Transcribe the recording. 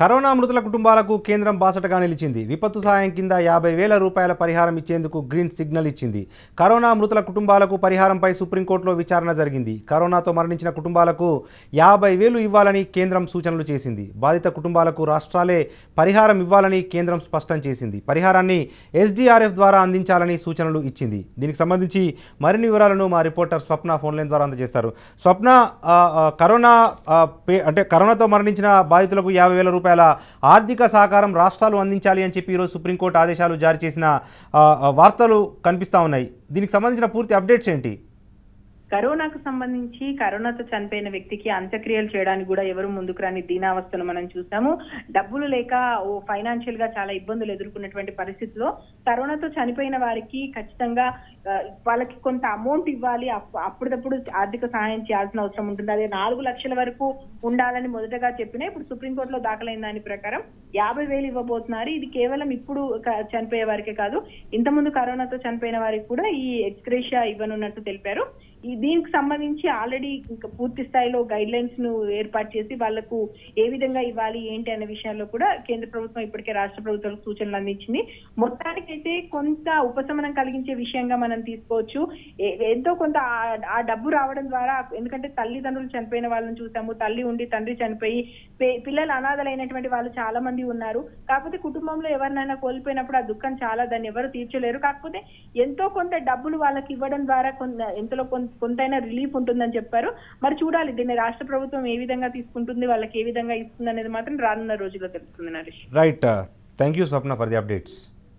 corona మృతుల కుటుంబాలకు కేంద్రం బాసటగా నిలిచింది విపత్తు సాయం కింద యాభై వేల రూపాయల పరిహారం ఇచ్చేందుకు గ్రీన్ సిగ్నల్ ఇచ్చింది కరోనా మృతుల కుటుంబాలకు పరిహారంపై సుప్రీంకోర్టులో విచారణ జరిగింది కరోనాతో మరణించిన కుటుంబాలకు యాభై వేలు ఇవ్వాలని కేంద్రం సూచనలు చేసింది బాధిత కుటుంబాలకు రాష్ట్రాలే పరిహారం ఇవ్వాలని కేంద్రం స్పష్టం చేసింది పరిహారాన్ని ఎస్డీఆర్ఎఫ్ ద్వారా అందించాలని సూచనలు ఇచ్చింది దీనికి సంబంధించి మరిన్ని వివరాలను మా రిపోర్టర్ స్వప్న ఫోన్లైన్ ద్వారా అందజేస్తారు స్వప్న ఆ, ఆ, కరోనా ఆ, పే- అంటే కరోనాతో మరణించిన బాధితులకు యాభై వేల రూపాయల ఆర్థిక సహకారం రాష్ట్రాలు అందించాలి అని చెప్పి ఈరోజు సుప్రీంకోర్టు ఆదేశాలు జారీ చేసిన ఆ, ఆ, వార్తలు కనిపిస్తూ ఉన్నాయి దీనికి సంబంధించిన పూర్తి అప్డేట్స్ ఏంటి కరోనాకు సంబంధించి కరోనాతో చనిపోయిన వ్యక్తికి అంత్యక్రియలు చేయడానికి కూడా ఎవరు ముందుకు రాని దీనావస్థను మనం చూసాము డబ్బులు లేక ఓ ఫైనాన్షియల్ గా చాలా ఇబ్బందులు ఎదుర్కొన్నటువంటి పరిస్థితిలో కరోనాతో చనిపోయిన వారికి ఖచ్చితంగా ఆ, వాళ్ళకి కొంత అమౌంట్ ఇవ్వాలి అప్- అప్పుడప్పుడు ఆర్థిక సహాయం చేయాల్సిన అవసరం ఉంటుంది అదే నాలుగు లక్షల వరకు ఉండాలని మొదటగా చెప్పినా ఇప్పుడు సుప్రీంకోర్టులో దాఖలైన దాని ప్రకారం యాభై వేలు ఇవ్వబోతున్నారు ఇది కేవలం ఇప్పుడు క- చనిపోయే వారికే కాదు ఇంతకుముందు కరోనాతో చనిపోయిన వారికి కూడా ఈ ఎక్స్గ్రేషియా ఇవ్వనున్నట్టు తెలిపారు ఈ దీనికి సంబంధించి ఆల్రెడీ ఇంకా పూర్తి స్థాయిలో గైడ్ లైన్స్ ను ఏర్పాటు చేసి వాళ్లకు ఏ విధంగా ఇవ్వాలి ఏంటి అనే విషయాల్లో కూడా కేంద్ర ప్రభుత్వం ఇప్పటికే రాష్ట్ర ప్రభుత్వాలకు సూచనలు అందించింది మొత్తానికైతే కొంత ఉపశమనం కలిగించే విషయంగా మనం తీసుకోవచ్చు ఏ- ఎంతో కొంత ఆ- ఆ డబ్బు రావడం ద్వారా ఎందుకంటే తల్లిదండ్రులు చనిపోయిన వాళ్ళని చూసాము తల్లి ఉండి తండ్రి చనిపోయి పే- పిల్లలు అనాథలైనటువంటి వాళ్ళు చాలా మంది ఉన్నారు కాకపోతే కుటుంబంలో ఎవరినైనా కోల్పోయినప్పుడు ఆ దుఃఖం చాలా దాన్ని ఎవరు తీర్చలేరు కాకపోతే ఎంతో కొంత డబ్బులు వాళ్ళకి ఇవ్వడం ద్వారా కొంత ఎంతలో కొంత కొంతైనా రిలీఫ్ ఉంటుందని చెప్పారు మరి చూడాలి దీన్ని రాష్ట్ర ప్రభుత్వం ఏ విధంగా తీసుకుంటుంది వాళ్ళకి ఏ విధంగా ఇస్తుంది అనేది మాత్రం రానున్న రోజుల్లో తెలుస్తుంది Naresh right thank you Swapna for the updates